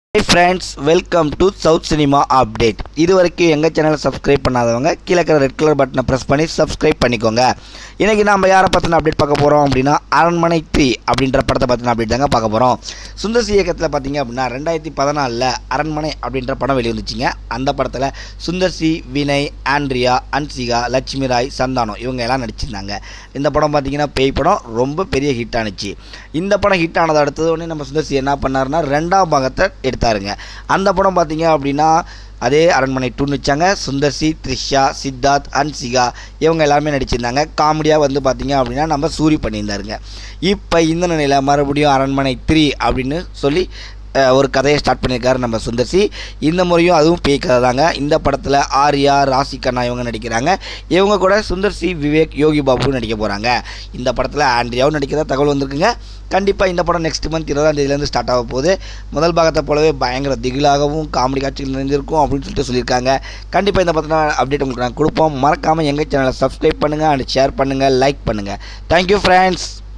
high friends welcome to south cinema update இது வரைக்கும் எங்கள் சேனலை சப்ஸ்கிரைப் பண்ணாதவங்க கீழே இருக்கிற ரெட் கலர் பட்டனை ப்ரெஸ் பண்ணி சப்ஸ்கிரைப் பண்ணிக்கோங்க இன்றைக்கி நம்ம யாரை பற்றின அப்டேட் பார்க்க போகிறோம் அப்படின்னா அரண்மனை த்ரீ அப்படின்ற படத்தை பற்றின அப்டேட் தாங்க பார்க்க போகிறோம் சுந்தர்சி இயக்கத்தில் பார்த்தீங்க அப்படின்னா ரெண்டாயிரத்தி பதினாலில் அரண்மனை அப்படின்ற படம் வெளிவந்துச்சுங்க அந்த படத்தில் சுந்தர்சி வினய் ஆண்ட்ரியா அன்சிகா லட்சுமி ராய் சந்தானம் இவங்க எல்லாம் நடிச்சிருந்தாங்க இந்த படம் பார்த்தீங்கன்னா பேய் படம் ரொம்ப பெரிய ஹிட் ஆனுச்சு இந்த படம் ஹிட் ஆனதை அடுத்தது உடனே நம்ம சுந்தர்சி என்ன பண்ணாருன்னா ரெண்டாம் பாகத்தை எடுத்தாருங்க அந்த படம் பார்த்தீங்க அப்படின்னா அதே அரண்மனை டூன்னு வச்சாங்க சுந்தர்சி த்ரிஷா சித்தார்த் அன்சிகா இவங்க எல்லாருமே நடிச்சிருந்தாங்க காமெடியாக வந்து பார்த்தீங்க அப்படின்னா நம்ம சூரி பண்ணியிருந்தாருங்க இப்போ இந்த நிலையில் மறுபடியும் அரண்மனை த்ரீ அப்படின்னு சொல்லி அஹ், ஒரு கதையை ஸ்டார்ட் பண்ணியிருக்காரு நம்ம சுந்தர்சி இந்த முறையும் அதுவும் பேய் கதை தாங்க இந்த படத்தில் ஆர்யா ராசி கண்ணா இவங்க நடிக்கிறாங்க இவங்க கூட சுந்தர்சி விவேக் யோகி பாபு நடிக்க போகிறாங்க இந்த படத்தில் ஆண்ட்ரியாவும் நடிக்கிறதா தகவல் வந்திருக்குங்க கண்டிப்பாக இந்த படம் நெக்ஸ்ட் மந்த் இருபதாம் தேதியிலேருந்து ஸ்டார்ட் ஆக போகுது முதல் பாகத்தை போலவே பயங்கர திகிலாகவும் காமெடி காட்சிகள் நிறைஞ்சிருக்கும் அப்படின்னு சொல்லிட்டு சொல்லியிருக்காங்க கண்டிப்பாக இந்த பற்றின அப்டேட் உங்களுக்கு நான் கொடுப்போம் மறக்காமல் எங்கள் சேனலை சப்ஸ்கிரைப் பண்ணுங்கள் அண்ட் ஷேர் பண்ணுங்கள் லைக் பண்ணுங்கள் தேங்க்யூ ஃப்ரெண்ட்ஸ்